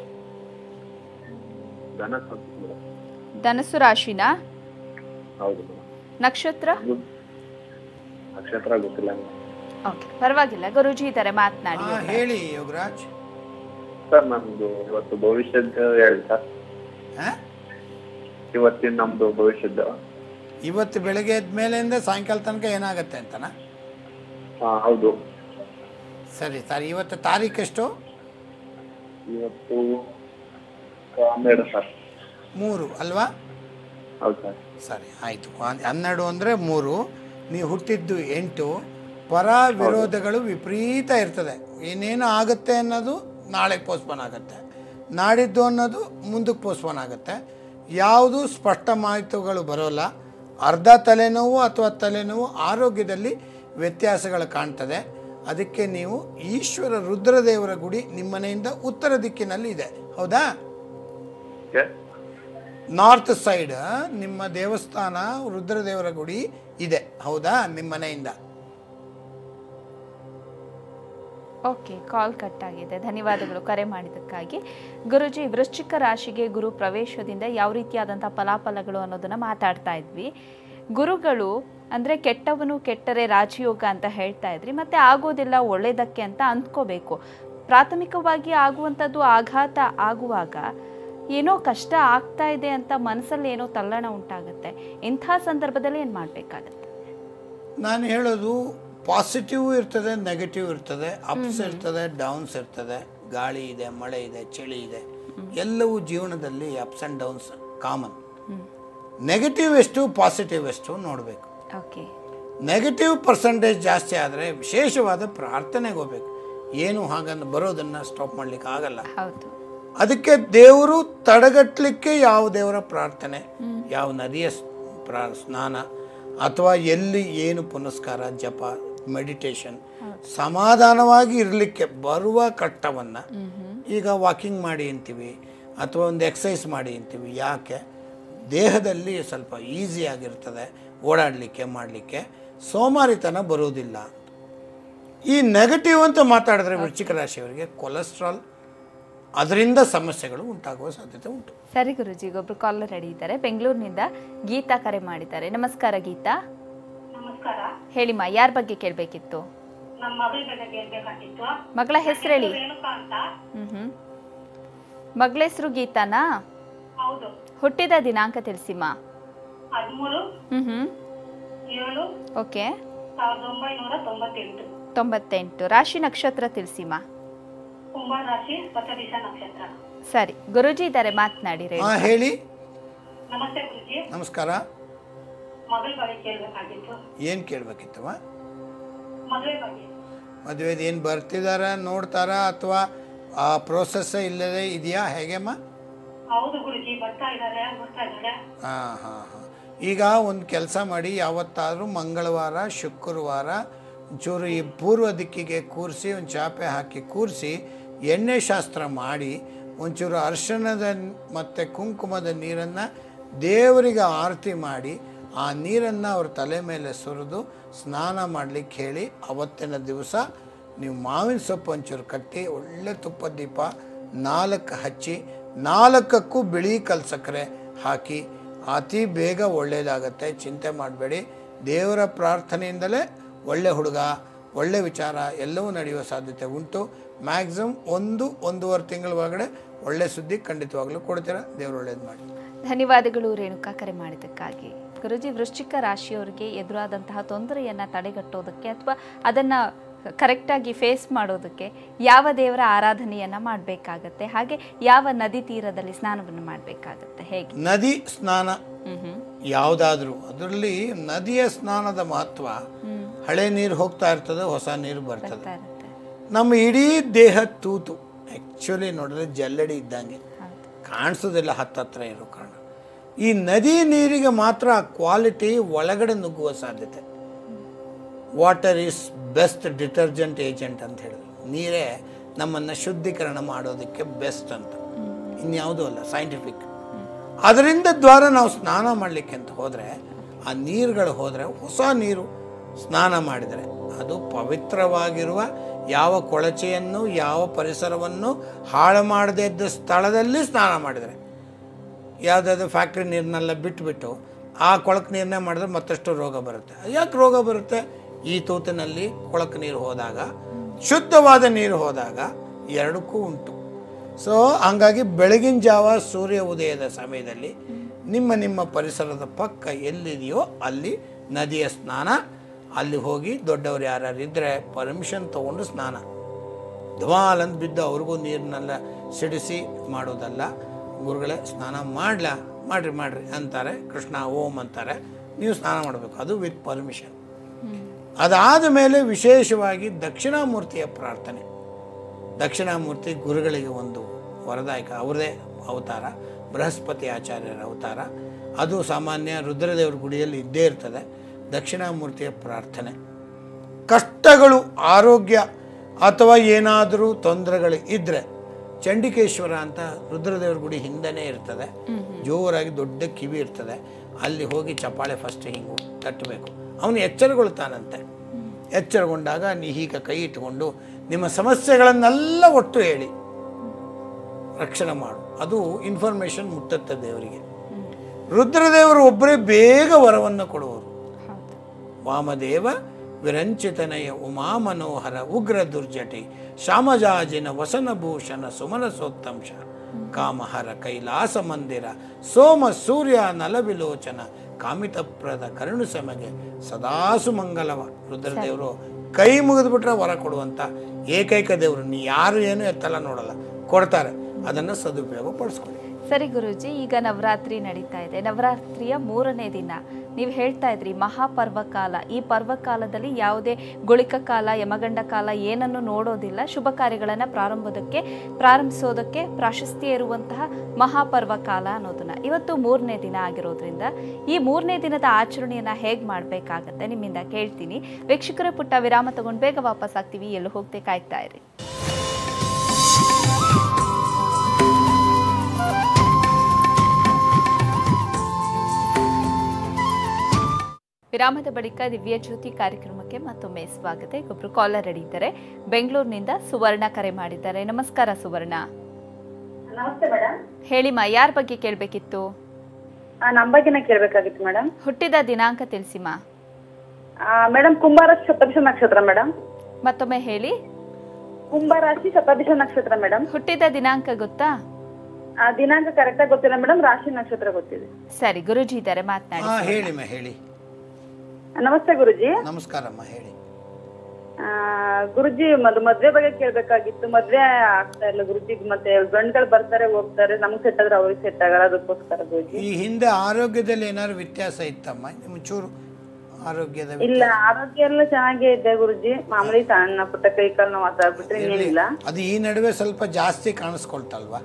ದನ ಸಂತ ಮೇಡಮ್ ಧನಸ್ಸು ರಾಶಿನ ಹೌದು ಮೇಡಮ್ ನಕ್ಷತ್ರ ನಕ್ಷತ್ರ ಗೊತ್ತಿಲ್ಲ ಮೇಡಮ್ ಓಕೆ ಪರವಾಗಿಲ್ಲ ಗುರುಜಿ ಇದ್ದಾರೆ ಮಾತನಾಡಿ ಹಾ, ಹೇಳಿ ಯೋಗರಾಜ್ ಸರ್ ನಮ್ದು ಇವತ್ತು ಭವಿಷ್ಯದ ಹೇಳಿ ಸರ್ ಹಾ? ಇವತ್ತಿನ ನಮ್ದು ಭವಿಷ್ಯದ ಇವತ್ತು ಬೆಳಗ್ಗೆ ಎದ್ದ ಮೇಲಿಂದ ಸಾಯಂಕಾಲ ತನಕ ಏನಾಗತ್ತೆ ಅಂತನಾ ಹಾ ಹೌದು ಸರಿ ಸರಿ ಇವತ್ತು ತಾರೀಕೆಷ್ಟು ಇವತ್ತು ಹನ್ನೆರಡು ಸರ್ ಮೂರು ಅಲ್ವಾ ಹೌದು ಸರ್ ಸರಿ ಆಯಿತು ಹನ್ನೆರಡು ಅಂದರೆ ಮೂರು ನೀವು ಹುಟ್ಟಿದ್ದು ಎಂಟು ಪರ ವಿರೋಧಗಳು ವಿಪರೀತ ಇರ್ತದೆ ಏನೇನು ಆಗುತ್ತೆ ಅನ್ನೋದು ನಾಳೆ ಪೋಸ್ಟ್ಪೋನ್ ಆಗುತ್ತೆ ನಾಡಿದ್ದು ಅನ್ನೋದು ಮುಂದಕ್ಕೆ ಪೋಸ್ಟ್ಪೋನ್ ಆಗುತ್ತೆ ಯಾವುದು ಸ್ಪಷ್ಟ ಮಾಹಿತಿಗಳು ಬರೋಲ್ಲ ಅರ್ಧ ತಲೆನೋವು ಅಥವಾ ತಲೆನೋವು ಆರೋಗ್ಯದಲ್ಲಿ ವ್ಯತ್ಯಾಸಗಳು ಕಾಣ್ತದೆ ಅದಕ್ಕೆ ನೀವು ಈಶ್ವರ ರುದ್ರದೇವರ ಗುಡಿ ನಿಮ್ಮ ಮನೆಯಿಂದ ಉತ್ತರ ದಿಕ್ಕಿನಲ್ಲಿ ಇದೆ ಹೌದಾ ಓಕೆ ನಾರ್ತ್ ಸೈಡ್ ನಿಮ್ಮ ದೇವಸ್ಥಾನ ರುದ್ರದೇವರ ಗುಡಿ ಇದೆ ಹೌದಾ ನಿಮ್ಮ ಮನೆಯಿಂದ ಓಕೆ ಕಾಲ್ ಕಟ್ ಆಗಿದೆ ಧನ್ಯವಾದಗಳು ಕರೆ ಮಾಡಿದ್ದಕ್ಕಾಗಿ ಗುರುಜಿ ವೃಶ್ಚಿಕ ರಾಶಿಗೆ ಗುರು ಪ್ರವೇಶದಿಂದ ಯಾವ ರೀತಿಯಾದಂಥ ಫಲಾಫಲಗಳು ಅನ್ನೋದನ್ನ ಮಾತಾಡ್ತಾ ಇದ್ವಿ ಗುರುಗಳು ಅಂದರೆ ಕೆಟ್ಟವನು ಕೆಟ್ಟರೆ ರಾಜಯೋಗ ಅಂತ ಹೇಳ್ತಾ ಇದ್ರಿ ಮತ್ತೆ ಆಗೋದಿಲ್ಲ ಒಳ್ಳೇದಕ್ಕೆ ಅಂತ ಅಂದ್ಕೋಬೇಕು ಪ್ರಾಥಮಿಕವಾಗಿ ಆಗುವಂಥದ್ದು ಆಘಾತ ಆಗುವಾಗ ಏನೋ ಕಷ್ಟ ಆಗ್ತಾ ಇದೆ ಅಂತ ಮನಸ್ಸಲ್ಲಿ ಏನೋ ತಲ್ಲಣ ಉಂಟಾಗುತ್ತೆ ಇಂಥ ಸಂದರ್ಭದಲ್ಲಿ ಏನು ಮಾಡಬೇಕಾಗತ್ತೆ ನಾನು ಹೇಳೋದು ಪಾಸಿಟಿವ್ ಇರ್ತದೆ ನೆಗೆಟಿವ್ ಇರ್ತದೆ ಅಪ್ಸ್ ಇರ್ತದೆ ಡೌನ್ಸ್ ಇರ್ತದೆ ಗಾಳಿ ಇದೆ ಮಳೆ ಇದೆ ಚಳಿ ಇದೆ ಎಲ್ಲವೂ ಜೀವನದಲ್ಲಿ ups and downs common negative ಎಷ್ಟು ಪಾಸಿಟಿವ್ ಎಷ್ಟು ನೋಡಬೇಕು ಓಕೆ ನೆಗೆಟಿವ್ ಪರ್ಸೆಂಟೇಜ್ ಜಾಸ್ತಿ ಆದರೆ ವಿಶೇಷವಾದ ಪ್ರಾರ್ಥನೆಗೆ ಹೋಗ್ಬೇಕು ಏನು ಹಾಗನ್ನು ಬರೋದನ್ನು ಸ್ಟಾಪ್ ಮಾಡಲಿಕ್ಕೆ ಆಗಲ್ಲ ಹೌದು ಅದಕ್ಕೆ ದೇವರು ತಡೆಗಟ್ಟಲಿಕ್ಕೆ ಯಾವ ದೇವರ ಪ್ರಾರ್ಥನೆ ಯಾವ ನದಿಯ ಸ್- ಪ್ರಾ ಸ್ನಾನ ಅಥವಾ ಎಲ್ಲಿ ಏನು ಪುನಸ್ಕಾರ ಜಪ ಮೆಡಿಟೇಷನ್ ಸಮಾಧಾನವಾಗಿ ಇರಲಿಕ್ಕೆ ಬರುವ ಕಟ್ಟವನ್ನು ಈಗ ವಾಕಿಂಗ್ ಮಾಡಿ ಅಂತೀವಿ ಅಥವಾ ಒಂದು ಎಕ್ಸಸೈಸ್ ಮಾಡಿ ಅಂತೀವಿ ಯಾಕೆ ದೇಹದಲ್ಲಿ ಸ್ವಲ್ಪ ಈಸಿಯಾಗಿರ್ತದೆ ಓಡಾಡಲಿಕ್ಕೆ ಮಾಡಲಿಕ್ಕೆ ಸೋಮಾರಿತನ ಬರುವುದಿಲ್ಲ ಈ ನೆಗೆಟಿವ್ ಅಂತ ಮಾತಾಡಿದ್ರೆ ವೃಶ್ಚಿಕ ರಾಶಿಯವರಿಗೆ ಕೊಲೆಸ್ಟ್ರಾಲ್ ಅದರಿಂದ ಸಮಸ್ಯೆಗಳು ಉಂಟಾಗುವ ಸಾಧ್ಯತೆ ಉಂಟು ಸರಿ ಗುರುಜಿ ಒಬ್ರು ಕಾಲರ್ ರೆಡಿ ಇದ್ದಾರೆ ಬೆಂಗಳೂರಿನಿಂದ ಗೀತಾ ಕರೆ ಮಾಡಿದ್ದಾರೆ ನಮಸ್ಕಾರ ಗೀತಾ ನಮಸ್ಕಾರ ಹೇಳಿಮ್ಮ ಯಾರ ಬಗ್ಗೆ ಕೇಳಬೇಕಿತ್ತು ನಮ್ಮ ಮಗಳ ಬಗ್ಗೆ ಕೇಳ್ಬೇಕಾಗಿತ್ತು ಮಗಳ ಹೆಸರು ಹೇಳಿ ರೇಣುಕಾ ಅಂತ ಹ್ಮ್ ಹ್ಮ್ ಮಗಳ ಹೆಸರು ಗೀತಾನಾ ಹೌದು ಹುಟ್ಟಿದ ದಿನಾಂಕ ತಿಳಿಸಿಮ್ಮ ಹದಿಮೂರು ಹ್ಮ್ ಹ್ಮ್ ಏಳು ಓಕೆ ಸಾವಿರದ ಒಂಬೈನೂರ ತೊಂಬತ್ತೆಂಟು ತೊಂಬತ್ತೆಂಟು ರಾಶಿ ನಕ್ಷತ್ರ ತಿಳಿಸಿಮ್ಮ ಕುಂಭ ರಾಶಿ ಸ್ವತದಿಶ ನಕ್ಷತ್ರ ಸರಿ ಗುರುಜಿ ಇದ್ದಾರೆ ಮಾತನಾಡಿ ರೇಣು ಹಾಂ ಹೇಳಿ ನಮಸ್ತೆ ಗುರುಜಿ ನಮಸ್ಕಾರ ಮಗಳ ಬಗ್ಗೆ ಕೇಳ್ಬೇಕಾಗಿತ್ತು ಏನು ಕೇಳಬೇಕಿತ್ತವ ಮದುವೆ ಬಗ್ಗೆ ಮದುವೆದು ಏನು ಬರ್ತಿದಾರ ನೋಡ್ತಾರಾ ಅಥವಾ ಆ ಪ್ರೋಸೆಸ್ಸೇ ಇಲ್ಲದೆ ಇದೆಯಾ ಹೇಗೆಮ್ಮ ಹೌದು ಗುರುಜಿ ಬರ್ತಾ ಇದ್ದಾರೆ ಬರ್ತಾ ಇದ್ದಾರೆ ಹಾಂ ಹಾಂ ಹಾಂ ಈಗ ಒಂದು ಕೆಲಸ ಮಾಡಿ ಯಾವತ್ತಾದರೂ ಮಂಗಳವಾರ ಶುಕ್ರವಾರ ಒಂಚೂರು ಈ ಪೂರ್ವ ದಿಕ್ಕಿಗೆ ಕೂರಿಸಿ ಒಂದು ಚಾಪೆ ಹಾಕಿ ಕೂರಿಸಿ ಎಣ್ಣೆ ಶಾಸ್ತ್ರ ಮಾಡಿ ಒಂಚೂರು ಅರ್ಶನದ ಮತ್ತು ಕುಂಕುಮದ ನೀರನ್ನು ದೇವರಿಗೆ ಆರತಿ ಮಾಡಿ ಆ ನೀರನ್ನು ಅವ್ರ ತಲೆ ಮೇಲೆ ಸುರಿದು ಸ್ನಾನ ಮಾಡಲಿಕ್ಕೆ ಹೇಳಿ ಅವತ್ತಿನ ದಿವಸ ನೀವು ಮಾವಿನ ಸೊಪ್ಪು ಒಂಚೂರು ಕಟ್ಟಿ ಒಳ್ಳೆ ತುಪ್ಪದ ದೀಪ ನಾಲ್ಕು ಹಚ್ಚಿ ನಾಲ್ಕಕ್ಕೂ ಬಿಳಿ ಕಲ್ ಸಕ್ಕರೆ ಹಾಕಿ ಅತಿ ಬೇಗ ಒಳ್ಳೆಯದಾಗತ್ತೆ ಚಿಂತೆ ಮಾಡಬೇಡಿ ದೇವರ ಪ್ರಾರ್ಥನೆಯಿಂದಲೇ ಒಳ್ಳೆ ಹುಡುಗ ಒಳ್ಳೆ ವಿಚಾರ ಎಲ್ಲವೂ ನಡೆಯುವ ಸಾಧ್ಯತೆ ಉಂಟು ಮ್ಯಾಕ್ಸಿಮಮ್ ಒಂದು ಒಂದೂವರೆ ತಿಂಗಳ ಒಳಗಡೆ ಒಳ್ಳೆ ಸುದ್ದಿ ಖಂಡಿತವಾಗ್ಲೂ ಕೊಡ್ತೀರಾ ದೇವರು ಒಳ್ಳೇದು ಮಾಡಿ ಧನ್ಯವಾದಗಳು ರೇಣುಕಾ ಕರೆ ಮಾಡಿದ್ದಕ್ಕಾಗಿ ಗುರುಜಿ ವೃಶ್ಚಿಕ ರಾಶಿಯವರಿಗೆ ಎದುರಾದಂತಹ ತೊಂದರೆಯನ್ನು ತಡೆಗಟ್ಟೋದಕ್ಕೆ ಅಥವಾ ಅದನ್ನು ಕರೆಕ್ಟಾಗಿ ಫೇಸ್ ಮಾಡೋದಕ್ಕೆ ಯಾವ ದೇವರ ಆರಾಧನೆಯನ್ನು ಮಾಡಬೇಕಾಗತ್ತೆ ಹಾಗೆ ಯಾವ ನದಿ ತೀರದಲ್ಲಿ ಸ್ನಾನವನ್ನು ಮಾಡಬೇಕಾಗತ್ತೆ ಹೇಗೆ ನದಿ ಸ್ನಾನ ಹ್ಮ್ ಹ್ಮ್ ಯಾವುದಾದ್ರೂ ಅದರಲ್ಲಿ ನದಿಯ ಸ್ನಾನದ ಮಹತ್ವ ಹಳೆ ನೀರು ಹೋಗ್ತಾ ಇರ್ತದೆ ಹೊಸ ನೀರು ಬರ್ತದೆ ಬರ್ತಾ ಇರುತ್ತೆ ನಮ್ಮ ಇಡೀ ದೇಹ ತೂತು ಆ್ಯಕ್ಚುಲಿ ನೋಡಿದ್ರೆ ಜಲ್ಲಡಿ ಇದ್ದಂಗೆ ಹೌದು ಕಾಣಿಸೋದಿಲ್ಲ ಹತ್ತತ್ರ ಇರೋ ಕಾರಣ ಈ ನದಿ ನೀರಿಗೆ ಮಾತ್ರ ಆ ಕ್ವಾಲಿಟಿ ಒಳಗಡೆ ನುಗ್ಗುವ ಸಾಧ್ಯತೆ water is best detergent agent ಅಂತ ಹೇಳಿದ್ರು ನೀರೇ ನಮ್ಮನ್ನು ಶುದ್ಧೀಕರಣ ಮಾಡೋದಕ್ಕೆ ಬೆಸ್ಟ್ ಅಂತ ಇನ್ಯಾವುದೂ ಅಲ್ಲ ಸೈಂಟಿಫಿಕ್ ಅದರಿಂದ ದ್ವಾರ ನಾವು ಸ್ನಾನ ಮಾಡಲಿಕ್ಕೆ ಅಂತ ಹೋದರೆ ಆ ನೀರುಗಳು ಹೋದರೆ ಹೊಸ ನೀರು ಸ್ನಾನ ಮಾಡಿದರೆ ಅದು ಪವಿತ್ರವಾಗಿರುವ ಯಾವ ಕೊಳಚೆಯನ್ನು ಯಾವ ಪರಿಸರವನ್ನು ಹಾಳು ಮಾಡದೇ ಇದ್ದ ಸ್ಥಳದಲ್ಲಿ ಸ್ನಾನ ಮಾಡಿದರೆ ಯಾವುದಾದ್ರು ಫ್ಯಾಕ್ಟ್ರಿ ನೀರನ್ನೆಲ್ಲ ಬಿಟ್ಬಿಟ್ಟು ಆ ಕೊಳಕು ನೀರನ್ನೇ ಮಾಡಿದ್ರೆ ಮತ್ತಷ್ಟು ರೋಗ ಬರುತ್ತೆ ಯಾಕೆ ರೋಗ ಬರುತ್ತೆ ಈ ತೂತಿನಲ್ಲಿ ಕೊಳಕು ನೀರು ಹೋದಾಗ ಶುದ್ಧವಾದ ನೀರು ಹೋದಾಗ ಎರಡಕ್ಕೂ ಉಂಟು ಸೊ ಹಂಗಾಗಿ ಬೆಳಗಿನ ಜಾವ ಸೂರ್ಯ ಉದಯದ ಸಮಯದಲ್ಲಿ ನಿಮ್ಮ ನಿಮ್ಮ ಪರಿಸರದ ಪಕ್ಕ ಎಲ್ಲಿದೆಯೋ ಅಲ್ಲಿ ನದಿಯ ಸ್ನಾನ ಅಲ್ಲಿ ಹೋಗಿ ದೊಡ್ಡವರು ಯಾರ್ಯಾರು ಇದ್ದರೆ ಪರ್ಮಿಷನ್ ತೊಗೊಂಡು ಸ್ನಾನ ಧವಾಲ್ ಅಂತ ಬಿದ್ದು ಅವ್ರಿಗೂ ನೀರನ್ನೆಲ್ಲ ಸಿಡಿಸಿ ಮಾಡೋದಲ್ಲ ಗುರುಗಳೇ ಸ್ನಾನ ಮಾಡ್ಲಾ ಮಾಡ್ರಿ ಮಾಡ್ರಿ ಅಂತಾರೆ ಕೃಷ್ಣ ಓಂ ಅಂತಾರೆ ನೀವು ಸ್ನಾನ ಮಾಡಬೇಕು ಅದು ವಿತ್ ಪರ್ಮಿಷನ್ ಅದಾದ ಮೇಲೆ ವಿಶೇಷವಾಗಿ ದಕ್ಷಿಣಾಮೂರ್ತಿಯ ಪ್ರಾರ್ಥನೆ ದಕ್ಷಿಣಾಮೂರ್ತಿ ಗುರುಗಳಿಗೆ ಒಂದು ವರದಾಯಕ ಅವರದೇ ಅವತಾರ ಬೃಹಸ್ಪತಿ ಆಚಾರ್ಯರ ಅವತಾರ ಅದು ಸಾಮಾನ್ಯ ರುದ್ರದೇವ್ರ ಗುಡಿಯಲ್ಲಿ ಇದ್ದೇ ಇರ್ತದೆ ದಕ್ಷಿಣಾಮೂರ್ತಿಯ ಪ್ರಾರ್ಥನೆ ಕಷ್ಟಗಳು ಆರೋಗ್ಯ ಅಥವಾ ಏನಾದರೂ ತೊಂದರೆಗಳು ಇದ್ದರೆ ಚಂಡಿಕೇಶ್ವರ ಅಂತ ರುದ್ರದೇವ್ರ ಗುಡಿ ಹಿಂದೆನೇ ಇರ್ತದೆ ಜೋರಾಗಿ ದೊಡ್ಡ ಕಿವಿ ಇರ್ತದೆ ಅಲ್ಲಿ ಹೋಗಿ ಚಪ್ಪಾಳೆ ಫಸ್ಟ್ ಹಿಂಗೆ ತಟ್ಟಬೇಕು ಅವನು ಎಚ್ಚರಗೊಳ್ತಾನಂತೆ ಎಚ್ಚರಗೊಂಡಾಗ ನೀ ಹೀಗೆ ಕೈ ಇಟ್ಟುಕೊಂಡು ನಿಮ್ಮ ಸಮಸ್ಯೆಗಳನ್ನೆಲ್ಲ ಒಟ್ಟು ಹೇಳಿ ರಕ್ಷಣೆ ಮಾಡು ಅದು ಇನ್ಫಾರ್ಮೇಷನ್ ಮುಟ್ಟುತ್ತೆ ದೇವರಿಗೆ ರುದ್ರದೇವರು ಒಬ್ಬರೇ ಬೇಗ ವರವನ್ನು ಕೊಡುವರು ಹೌದು ವಾಮದೇವ ವಿರಂಚಿತನಯ ಉಮಾ ಮನೋಹರ ಉಗ್ರ ದುರ್ಜಟಿ ಶ್ಯಾಮಜಾಜಿನ ವಸನಭೂಷಣ ಸುಮನಸೋತ್ತಂಶ ಕಾಮಹರ ಕೈಲಾಸ ಮಂದಿರ ಸೋಮ ಸೂರ್ಯ ನಲವಿಲೋಚನ ಕಾಮಿತಪ್ರದ ಕರುಣು ಸಮಗೆ ಸದಾಸು ಮಂಗಲವ ರುದ್ರದೇವರು ಕೈ ಮುಗಿದ್ಬಿಟ್ರೆ ವರ ಕೊಡುವಂತ ಏಕೈಕ ದೇವರು ನೀ ಯಾರು ಏನು ಎತ್ತಲ್ಲ ನೋಡಲ್ಲ ಕೊಡ್ತಾರೆ ಅದನ್ನು ಸದುಪಯೋಗ ಪಡಿಸ್ಕೊಳ್ಳಿ ಸರಿ ಗುರೂಜಿ ಈಗ ನವರಾತ್ರಿ ನಡೀತಾ ಇದೆ ನವರಾತ್ರಿಯ ಮೂರನೇ ದಿನ ನೀವು ಹೇಳ್ತಾ ಇದ್ರಿ ಮಹಾಪರ್ವ ಕಾಲ ಈ ಪರ್ವಕಾಲದಲ್ಲಿ ಯಾವುದೇ ಗುಳಿಕ ಕಾಲ ಯಮಗಂಡ ಕಾಲ ಏನನ್ನು ನೋಡೋದಿಲ್ಲ ಶುಭ ಕಾರ್ಯಗಳನ್ನು ಪ್ರಾರಂಭದಕ್ಕೆ ಪ್ರಾರಂಭಿಸೋದಕ್ಕೆ ಪ್ರಾಶಸ್ತ್ಯ ಇರುವಂತಹ ಮಹಾಪರ್ವ ಕಾಲ ಅನ್ನೋದನ್ನ ಇವತ್ತು ಮೂರನೇ ದಿನ ಆಗಿರೋದ್ರಿಂದ ಈ ಮೂರನೇ ದಿನದ ಆಚರಣೆಯನ್ನ ಹೇಗೆ ಮಾಡಬೇಕಾಗತ್ತೆ ನಿಮ್ಮಿಂದ ಕೇಳ್ತೀನಿ ವೀಕ್ಷಕರ ಪುಟ್ಟ ವಿರಾಮ ತಗೊಂಡು ಬೇಗ ವಾಪಸ್ ಆಗ್ತೀವಿ ಎಲ್ಲೂ ಹೋಗ್ತೆ ಕಾಯ್ತಾ ಇರಿ ವಿರಾಮದ ಬಳಿಕ ದಿವ್ಯ ಜ್ಯೋತಿ ಕಾರ್ಯಕ್ರಮಕ್ಕೆ ಮತ್ತೊಮ್ಮೆ ಸ್ವಾಗತ ಒಬ್ರು ಕಾಲರ್ ರೆಡಿ ಇದ್ದಾರೆ ಬೆಂಗಳೂರಿನಿಂದ ಸುವರ್ಣ ಕರೆ ಮಾಡಿದ್ದಾರೆ ನಮಸ್ಕಾರ ಸುವರ್ಣ ನಮಸ್ತೆ ಮೇಡಮ್ ಹೇಳಿಮ್ಮ ಯಾರ ಬಗ್ಗೆ ಕೇಳಬೇಕಿತ್ತು ನಮ್ಮ ಬಗ್ಗೆನೇ ಕೇಳಬೇಕಾಗಿತ್ತು ಮೇಡಮ್ ಹುಟ್ಟಿದ ದಿನಾಂಕ ತಿಳಿಸಿಮ್ಮ ಮೇಡಮ್ ಕುಂಭರಾಶಿ ಶತಾಭಿಷ ನಕ್ಷತ್ರ ಮೇಡಮ್ ಮತ್ತೊಮ್ಮೆ ಹೇಳಿ ಕುಂಭರಾಶಿ ಶತಾಭಿಷ ನಕ್ಷತ್ರ ಮೇಡಮ್ ಹುಟ್ಟಿದ ದಿನಾಂಕ ಗೊತ್ತಾ ದಿನಾಂಕ ಕರೆಕ್ಟಾಗಿ ಗೊತ್ತಿಲ್ಲ ಮೇಡಮ್ ರಾಶಿ ನಕ್ಷತ್ರ ಗೊತ್ತಿದೆ ಸರಿ ಗುರುಜಿ ಇದ್ದಾರೆ ಮಾತನಾಡಿ ಹಾ ಹೇಳಿಮ್ಮ ಹೇಳಿ ನಮಸ್ತೆ ಗುರುಜಿ ನಮಸ್ಕಾರಮ್ಮ ಹೇಳಿ ಆ, ಗುರುಜಿ ಮದ್ ಮದ್ವೆ ಬಗ್ಗೆ ಕೇಳ್ಬೇಕಾಗಿತ್ತು ಮದ್ವೆ ಆಗ್ತಾ ಇಲ್ಲ ಗುರುಜಿ ಮತ್ತೆ ಗಂಡ್ಗಳು ಬರ್ತಾರೆ ಹೋಗ್ತಾರೆ ನಮ್ಗೆ ಸೆಟ್ ಆದ್ರೆ ಅವ್ರಿಗೆ ಸೆಟ್ ಆಗಲ್ಲ ಅದಕ್ಕೋಸ್ಕರ ಗುರುಜಿ ಈ ಹಿಂದೆ ಆರೋಗ್ಯದಲ್ಲಿ ಏನಾದ್ರು ವ್ಯತ್ಯಾಸ ಇತ್ತಮ್ಮ ನಿಮ್ಮ ಚೂರು ಆರೋಗ್ಯದ ಇಲ್ಲ ಆರೋಗ್ಯ ಎಲ್ಲ ಚೆನ್ನಾಗೇ ಇದೆ ಗುರುಜಿ ಮಾಮೂಲಿ ಸಣ್ಣ ಪುಟ್ಟ ಕೈ ಕಾಲು ನೋವು ಮಾತಾಡ್ಬಿಟ್ರೆ ಇನ್ನೇನಿಲ್ಲ ಅದು ಈ ನಡುವೆ ಸ್ವಲ್ಪ ಜಾಸ್ತಿ ಕಾಣಿಸ್ಕೊಳ್ತಲ್ವಾ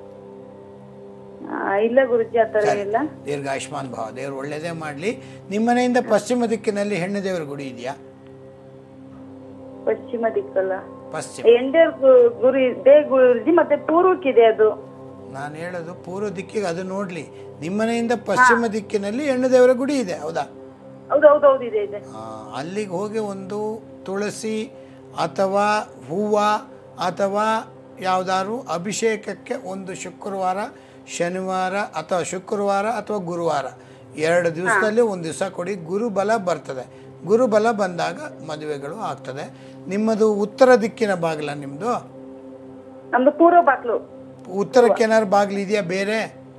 ಆ, ಇಲ್ಲ ಗುರುಜಿ ಆ ಥರ ಏನಿಲ್ಲ ದೀರ್ಘ ಆಯುಷ್ಮಾನ್ ಭಾವ ದೇವ್ರು ಒಳ್ಳೇದೇ ಮಾಡಲಿ ನಿಮ್ಮ ಮನೆಯಿಂದ ಪಶ್ಚಿಮ ದಿಕ್ಕಿನಲ್ಲಿ ಹೆಣ್ಣು ದೇವರ ಗುಡಿ ಇದೆಯಾ ಪಶ್ಚಿಮ ದಿಕ್ಕಲ್ಲ ಪಶ್ಚಿಮ ಎಂಡೇರ್ ಗು- ಗುರು ಇದೆ ಗುರುಜಿ ಮತ್ತೆ ಪೂರ್ವಕ್ಕಿದೆ ಅದು ನಾನು ಹೇಳೋದು ಪೂರ್ವ ದಿಕ್ಕಿಗೆ ಅದು ನೋಡಲಿ ನಿಮ್ಮ ಮನೆಯಿಂದ ಪಶ್ಚಿಮ ದಿಕ್ಕಿನಲ್ಲಿ ಹೆಣ್ಣು ದೇವರ ಗುಡಿ ಇದೆ ಹೌದಾ ಹೌದು ಹೌದು ಹೌದು ಇದೆ ಇದೆ ಆ, ಅಲ್ಲಿಗೆ ಹೋಗಿ ಒಂದು ತುಳಸಿ ಅಥವಾ ಹೂವು ಅಥವಾ ಯಾವುದಾದ್ರು ಅಭಿಷೇಕಕ್ಕೆ ಒಂದು ಶುಕ್ರವಾರ ಶನಿವಾರ ಅಥವಾ ಶುಕ್ರವಾರ ಅಥವಾ ಗುರುವಾರ ಎರಡು ದಿವಸದಲ್ಲಿ ಒಂದು ದಿವಸ ಕೊಡಿ ಗುರುಬಲ ಬರ್ತದೆ ಗುರುಬಲ ಬಂದಾಗ ಮದುವೆಗಳು ಆಗ್ತದೆ ನಿಮ್ಮದು ಉತ್ತರ ದಿಕ್ಕಿನ ಬಾಗಿಲ ನಿಮ್ಮದು ನಮ್ದು ಪೂರ್ವ ಬಾಗ್ಲು ಉತ್ತರಕ್ಕೆ ಏನಾದ್ರು ಬಾಗಿಲು ಇದೆಯಾ ಬೇರೆ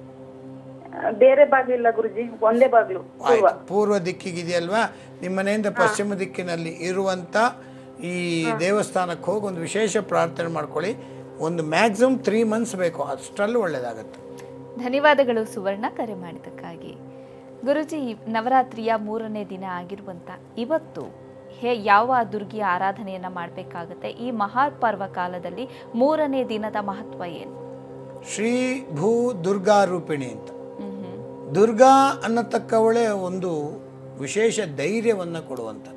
ಆ, ಬೇರೆ ಬಾಗ್ಲು ಇಲ್ಲ ಗುರುಜಿ ಒಂದೇ ಬಾಗ್ಲು ಪೂರ್ವ ಆಯ್ತು ಪೂರ್ವ ದಿಕ್ಕಿಗೆ ಇದೆಯಲ್ವಾ ನಿಮ್ಮ ಮನೆಯಿಂದ ಪಶ್ಚಿಮ ದಿಕ್ಕಿನಲ್ಲಿ ಇರುವಂಥ ಈ ದೇವಸ್ಥಾನಕ್ಕೆ ಹೋಗಿ ಒಂದು ವಿಶೇಷ ಪ್ರಾರ್ಥನೆ ಮಾಡ್ಕೊಳ್ಳಿ ಒಂದು ಮ್ಯಾಕ್ಸಿಮಮ್ ತ್ರೀ ಮಂತ್ಸ್ ಬೇಕು ಅಷ್ಟರಲ್ಲೂ ಒಳ್ಳೆಯದಾಗತ್ತೆ ಧನ್ಯವಾದಗಳು ಸುವರ್ಣ ಕರೆ ಮಾಡಿದ್ದಕ್ಕಾಗಿ ಗುರುಜಿ ನವರಾತ್ರಿಯ ಮೂರನೇ ದಿನ ಆಗಿರುವಂತ ಇವತ್ತು ಹೇ ಯಾವ ದುರ್ಗಿಯ ಆರಾಧನೆಯನ್ನ ಮಾಡಬೇಕಾಗತ್ತೆ ಈ ಮಹಾಪರ್ವ ಕಾಲದಲ್ಲಿ ಮೂರನೇ ದಿನದ ಮಹತ್ವ ಏನು ಶ್ರೀ ಭೂ ದುರ್ಗಾ ರೂಪಿಣಿ ಅಂತ ಹ್ಮ್ ಹ್ಮ್. ದುರ್ಗಾ ಅನ್ನತಕ್ಕವಳೆ ಒಂದು ವಿಶೇಷ ಧೈರ್ಯವನ್ನು ಕೊಡುವಂಥದ್ದು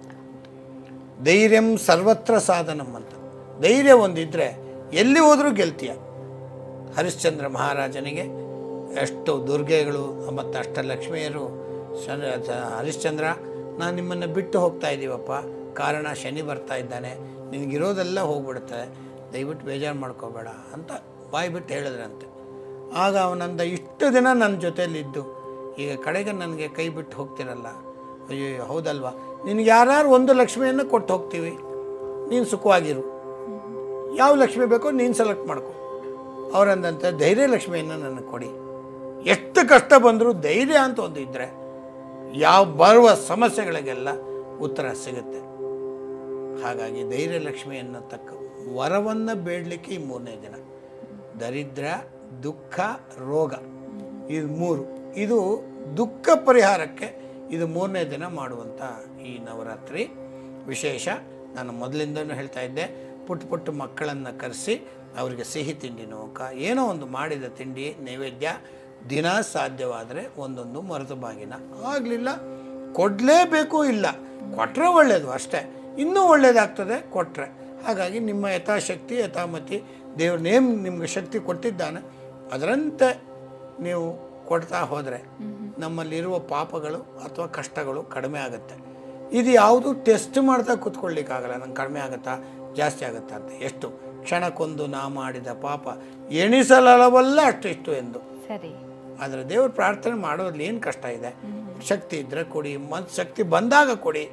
ಧೈರ್ಯಂ ಸರ್ವತ್ರ ಸಾಧನಂ ಅಂತ ಧೈರ್ಯ ಒಂದಿದ್ರೆ ಎಲ್ಲಿ ಹೋದರೂ ಗೆಲ್ತೀಯ ಹರಿಶ್ಚಂದ್ರ ಮಹಾರಾಜನಿಗೆ ಎಷ್ಟು ದುರ್ಗೆಗಳು ಮತ್ತು ಅಷ್ಟಲಕ್ಷ್ಮಿಯರು ಶನ ಸ- ಹರಿಶ್ಚಂದ್ರ ನಾನು ನಿಮ್ಮನ್ನು ಬಿಟ್ಟು ಹೋಗ್ತಾ ಇದ್ದೀವಪ್ಪ ಕಾರಣ ಶನಿ ಬರ್ತಾ ಇದ್ದಾನೆ ನಿನಗಿರೋದೆಲ್ಲ ಹೋಗ್ಬಿಡುತ್ತೆ ದಯವಿಟ್ಟು ಬೇಜಾರು ಮಾಡ್ಕೋಬೇಡ ಅಂತ ಬಾಯಿ ಬಿಟ್ಟು ಹೇಳಿದ್ರಂತೆ ಆಗ ಅವನಂದ ಇಷ್ಟು ದಿನ ನನ್ನ ಜೊತೆಯಲ್ಲಿದ್ದು ಈಗ ಕಡೆಗೆ ನನಗೆ ಕೈ ಬಿಟ್ಟು ಹೋಗ್ತಿರಲ್ಲ ಅಯ್ಯೋ ಹೌದಲ್ವಾ ನಿನಗೆ ಯಾರು ಒಂದು ಲಕ್ಷ್ಮಿಯನ್ನು ಕೊಟ್ಟು ಹೋಗ್ತೀವಿ ನೀನು ಸುಖವಾಗಿರು ಯಾವ ಲಕ್ಷ್ಮಿ ಬೇಕೋ ನೀನು ಸೆಲೆಕ್ಟ್ ಮಾಡ್ಕೊ ಅವರಂದಂತೆ ಧೈರ್ಯ ಲಕ್ಷ್ಮಿಯನ್ನು ನನಗೆ ಕೊಡಿ ಎಷ್ಟು ಕಷ್ಟ ಬಂದರೂ ಧೈರ್ಯ ಅಂತ ಒಂದು ಇದ್ದರೆ ಯಾವ ಬರುವ ಸಮಸ್ಯೆಗಳಿಗೆಲ್ಲ ಉತ್ತರ ಸಿಗುತ್ತೆ ಹಾಗಾಗಿ ಧೈರ್ಯ ಲಕ್ಷ್ಮಿ ಅನ್ನತಕ್ಕ ವರವನ್ನು ಬೇಡಲಿಕ್ಕೆ ಈ ಮೂರನೇ ದಿನ ದರಿದ್ರ ದುಃಖ ರೋಗ ಇದು ಮೂರು ಇದು ದುಃಖ ಪರಿಹಾರಕ್ಕೆ ಇದು ಮೂರನೇ ದಿನ ಮಾಡುವಂಥ ಈ ನವರಾತ್ರಿ ವಿಶೇಷ ನಾನು ಮೊದಲಿಂದನೂ ಹೇಳ್ತಾ ಇದ್ದೆ ಪುಟ್ಟ ಪುಟ್ಟ ಮಕ್ಕಳನ್ನು ಕರೆಸಿ ಅವರಿಗೆ ಸಿಹಿ ತಿಂಡಿನೋ ಕ ಏನೋ ಒಂದು ಮಾಡಿದ ತಿಂಡಿ ನೈವೇದ್ಯ ದಿನ ಸಾಧ್ಯವಾದರೆ ಒಂದೊಂದು ಮರೆತು ಬಾಗಿನ ಆಗಲಿಲ್ಲ ಕೊಡಲೇಬೇಕು ಇಲ್ಲ ಕೊಟ್ಟರೆ ಒಳ್ಳೆಯದು ಅಷ್ಟೇ ಇನ್ನೂ ಒಳ್ಳೆಯದಾಗ್ತದೆ ಕೊಟ್ಟರೆ ಹಾಗಾಗಿ ನಿಮ್ಮ ಯಥಾಶಕ್ತಿ ಯಥಾಮತಿ ದೇವ್ರ ನೇಮ್ ನಿಮ್ಗೆ ಶಕ್ತಿ ಕೊಟ್ಟಿದ್ದಾನೆ ಅದರಂತೆ ನೀವು ಕೊಡ್ತಾ ಹೋದರೆ ನಮ್ಮಲ್ಲಿರುವ ಪಾಪಗಳು ಅಥವಾ ಕಷ್ಟಗಳು ಕಡಿಮೆ ಆಗುತ್ತೆ ಇದು ಯಾವುದು ಟೆಸ್ಟ್ ಮಾಡ್ತಾ ಕೂತ್ಕೊಳ್ಳಿಕ್ಕಾಗಲ್ಲ ನಂಗೆ ಕಡಿಮೆ ಆಗುತ್ತಾ ಜಾಸ್ತಿ ಆಗುತ್ತಾ ಅಂತ ಎಷ್ಟು ಕ್ಷಣಕ್ಕೊಂದು ನಾ ಮಾಡಿದ ಪಾಪ ಎಣಿಸಲವಲ್ಲ ಅಷ್ಟಿಷ್ಟು ಎಂದು ಸರಿ ಆದರೆ ದೇವ್ರ ಪ್ರಾರ್ಥನೆ ಮಾಡೋದ್ರಲ್ಲಿ ಏನು ಕಷ್ಟ ಇದೆ ಶಕ್ತಿ ಇದ್ದರೆ ಕೊಡಿ ಮತ್ತು ಶಕ್ತಿ ಬಂದಾಗ ಕೊಡಿ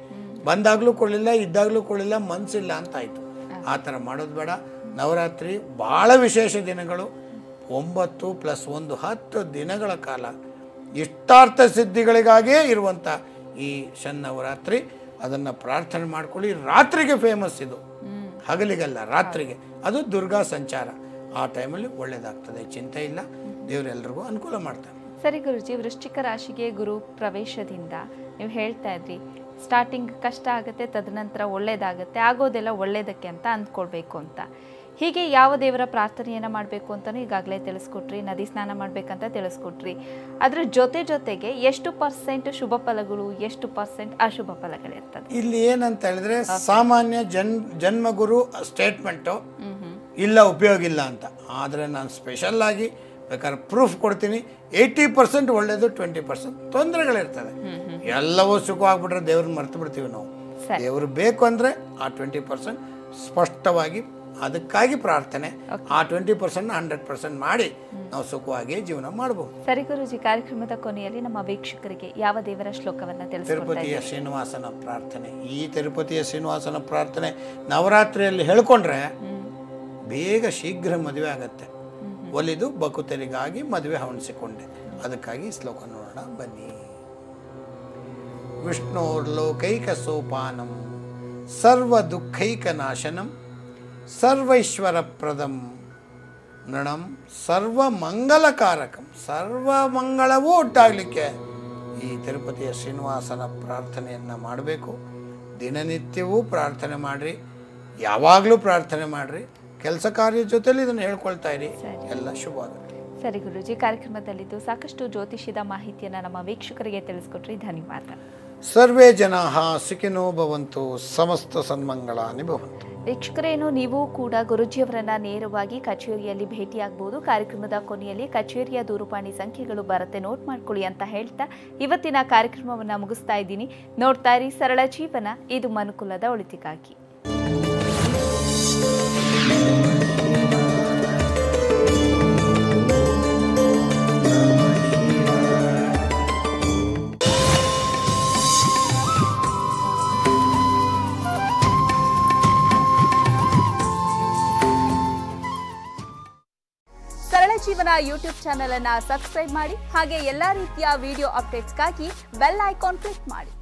ಬಂದಾಗಲೂ ಕೊಡಲಿಲ್ಲ ಇದ್ದಾಗಲೂ ಕೊಡಲಿಲ್ಲ ಮನಸ್ಸಿಲ್ಲ ಅಂತ ಆಯಿತು ಆ ಥರ ಮಾಡೋದು ಬೇಡ ನವರಾತ್ರಿ ಭಾಳ ವಿಶೇಷ ದಿನಗಳು ಒಂಬತ್ತು ಪ್ಲಸ್ ಒಂದು ಹತ್ತು ದಿನಗಳ ಕಾಲ ಇಷ್ಟಾರ್ಥ ಸಿದ್ಧಿಗಳಿಗಾಗಿಯೇ ಇರುವಂಥ ಈ ಶನ್ನವರಾತ್ರಿ ಅದನ್ನು ಪ್ರಾರ್ಥನೆ ಮಾಡ್ಕೊಳ್ಳಿ ರಾತ್ರಿಗೆ ಫೇಮಸ್ ಇದು ಹಗಲಿಗಲ್ಲ ರಾತ್ರಿಗೆ ಅದು ದುರ್ಗಾ ಸಂಚಾರ ಆ ಟೈಮಲ್ಲಿ ಒಳ್ಳೇದಾಗ್ತದೆ ಚಿಂತೆ ಇಲ್ಲ ದೇವರೆಲ್ರಿಗೂ ಅನುಕೂಲ ಮಾಡ್ತಾನೆ ಸರಿ ಗುರುಜಿ ವೃಶ್ಚಿಕ ರಾಶಿಗೆ ಗುರು ಪ್ರವೇಶದಿಂದ ನೀವು ಹೇಳ್ತಾ ಇದ್ರಿ ಸ್ಟಾರ್ಟಿಂಗ್ ಕಷ್ಟ ಆಗುತ್ತೆ ತದನಂತರ ಒಳ್ಳೇದಾಗುತ್ತೆ ಆಗೋದೆಲ್ಲ ಒಳ್ಳೇದಕ್ಕೆ ಅಂತ ಅಂದ್ಕೊಳ್ಬೇಕು ಅಂತ ಹೀಗೆ ಯಾವ ದೇವರ ಪ್ರಾರ್ಥನೆಯನ್ನು ಮಾಡಬೇಕು ಅಂತಲೂ ಈಗಾಗಲೇ ತಿಳಿಸ್ಕೊಟ್ರಿ ನದಿ ಸ್ನಾನ ಮಾಡಬೇಕಂತ ತಿಳಿಸ್ಕೊಟ್ರಿ ಅದರ ಜೊತೆ ಜೊತೆಗೆ ಎಷ್ಟು ಪರ್ಸೆಂಟ್ ಶುಭ ಫಲಗಳು ಎಷ್ಟು ಪರ್ಸೆಂಟ್ ಅಶುಭ ಫಲಗಳಿರ್ತದೆ ಇಲ್ಲಿ ಏನಂತ ಹೇಳಿದ್ರೆ ಸಾಮಾನ್ಯ ಜನ್ ಜನ್ಮಗುರು ಸ್ಟೇಟ್ಮೆಂಟು ಇಲ್ಲ ಉಪಯೋಗ ಇಲ್ಲ ಅಂತ ಆದರೆ ನಾನು ಸ್ಪೆಷಲ್ ಆಗಿ ಬೇಕಾದ್ರೆ ಪ್ರೂಫ್ ಕೊಡ್ತೀನಿ ಏಯ್ಟಿ ಪರ್ಸೆಂಟ್ ಒಳ್ಳೇದು ಟ್ವೆಂಟಿ ಪರ್ಸೆಂಟ್ ತೊಂದರೆಗಳಿರ್ತದೆ ಎಲ್ಲವೂ ಸುಖವಾಗ್ಬಿಟ್ರೆ ದೇವ್ರನ್ನ ಮರ್ತು ಬಿಡ್ತೀವಿ ನಾವು ಸರಿ. ದೇವರು ಬೇಕು ಅಂದರೆ ಆ ಟ್ವೆಂಟಿ ಪರ್ಸೆಂಟ್ ಸ್ಪಷ್ಟವಾಗಿ ಅದಕ್ಕಾಗಿ ಪ್ರಾರ್ಥನೆ ಆ ಟ್ವೆಂಟಿ ಪರ್ಸೆಂಟ್ ಹಂಡ್ರೆಡ್ ಪರ್ಸೆಂಟ್ ಮಾಡಿ ನಾವು ಸುಖವಾಗಿ ಜೀವನ ಮಾಡ್ಬೋದು ಸರಿ ಗುರುಜಿ ಕಾರ್ಯಕ್ರಮದ ಕೊನೆಯಲ್ಲಿ ನಮ್ಮ ವೀಕ್ಷಕರಿಗೆ ಯಾವ ದೇವರ ಶ್ಲೋಕವನ್ನು ತಿಳಿಸ್ಕೊಡ್ತಾ ತಿರುಪತಿಯ ಇದ್ದೀರಿ ಶ್ರೀನಿವಾಸನ ಪ್ರಾರ್ಥನೆ ಈ ತಿರುಪತಿಯ ಶ್ರೀನಿವಾಸನ ಪ್ರಾರ್ಥನೆ ನವರಾತ್ರಿಯಲ್ಲಿ ಹೇಳ್ಕೊಂಡ್ರೆ ಬೇಗ ಶೀಘ್ರ ಮದುವೆ ಆಗತ್ತೆ ಒಲಿದು ಬಕುತರಿಗಾಗಿ ಮದುವೆ ಹವಣಿಸಿಕೊಂಡೆ ಅದಕ್ಕಾಗಿ ಈ ಶ್ಲೋಕ ನೋಡೋಣ ಬನ್ನಿ ವಿಷ್ಣೋರ್ಲೋಕೈಕ ಸೋಪಾನಂ ಸರ್ವ ದುಃಖೈಕ ನಾಶನಂ ಸರ್ವೈಶ್ವರಪ್ರದಂ ನೃಣಂ ಸರ್ವ ಮಂಗಲಕಾರಕಂ ಸರ್ವ ಮಂಗಳವೂ ಒಟ್ಟಾಗಲಿಕ್ಕೆ ಈ ತಿರುಪತಿಯ ಶ್ರೀನಿವಾಸನ ಪ್ರಾರ್ಥನೆಯನ್ನು ಮಾಡಬೇಕು ದಿನನಿತ್ಯವೂ ಪ್ರಾರ್ಥನೆ ಮಾಡಿರಿ ಯಾವಾಗಲೂ ಪ್ರಾರ್ಥನೆ ಮಾಡಿರಿ ಕೆಲಸ ಕಾರ್ಯ ಜೊತೆಲಿ ಇದನ್ನು ಹೇಳ್ಕೊಳ್ತಾ ಇರಿ ಎಲ್ಲ ಶುಭ ಆಗುತ್ತೆ ಸರಿ ಗುರುಜಿ ಕಾರ್ಯಕ್ರಮದಲ್ಲಿದ್ದು ಸಾಕಷ್ಟು ಜ್ಯೋತಿಷ್ಯದ ಮಾಹಿತಿಯನ್ನು ನಮ್ಮ ವೀಕ್ಷಕರಿಗೆ ತಿಳಿಸ್ಕೊಟ್ರಿ ಧನ್ಯವಾದ ಸರ್ವೇ ಜನಾ ಸುಖಿನೋ ಭವಂತು ಸಮಸ್ತ ಸನ್ಮಂಗಳಾನಿ ಭವಂತು ವೀಕ್ಷಕರೇನು ನೀವು ಕೂಡ ಗುರುಜಿಯವರನ್ನ ನೇರವಾಗಿ ಕಚೇರಿಯಲ್ಲಿ ಭೇಟಿಯಾಗಬಹುದು ಕಾರ್ಯಕ್ರಮದ ಕೊನೆಯಲ್ಲಿ ಕಚೇರಿಯ ದೂರವಾಣಿ ಸಂಖ್ಯೆಗಳು ಬರುತ್ತೆ ನೋಟ್ ಮಾಡ್ಕೊಳ್ಳಿ ಅಂತ ಹೇಳ್ತಾ ಇವತ್ತಿನ ಕಾರ್ಯಕ್ರಮವನ್ನು ಮುಗಿಸ್ತಾ ಇದ್ದೀನಿ ನೋಡ್ತಾ ಇರಿ ಸರಳ ಜೀವನ ಇದು ಮನುಕುಲದ ಒಳಿತಿಗಾಗಿ ಸರಳ ಜೀವನ ಯೂಟ್ಯೂಬ್ ಚಾನೆಲ್ ಅನ್ನ ಸಬ್ಸ್ಕ್ರೈಬ್ ಮಾಡಿ ಹಾಗೆ ಎಲ್ಲಾ ರೀತಿಯ ವಿಡಿಯೋ ಅಪ್ಡೇಟ್ಸ್ಗಾಗಿ ಬೆಲ್ ಐಕಾನ್ ಕ್ಲಿಕ್ ಮಾಡಿ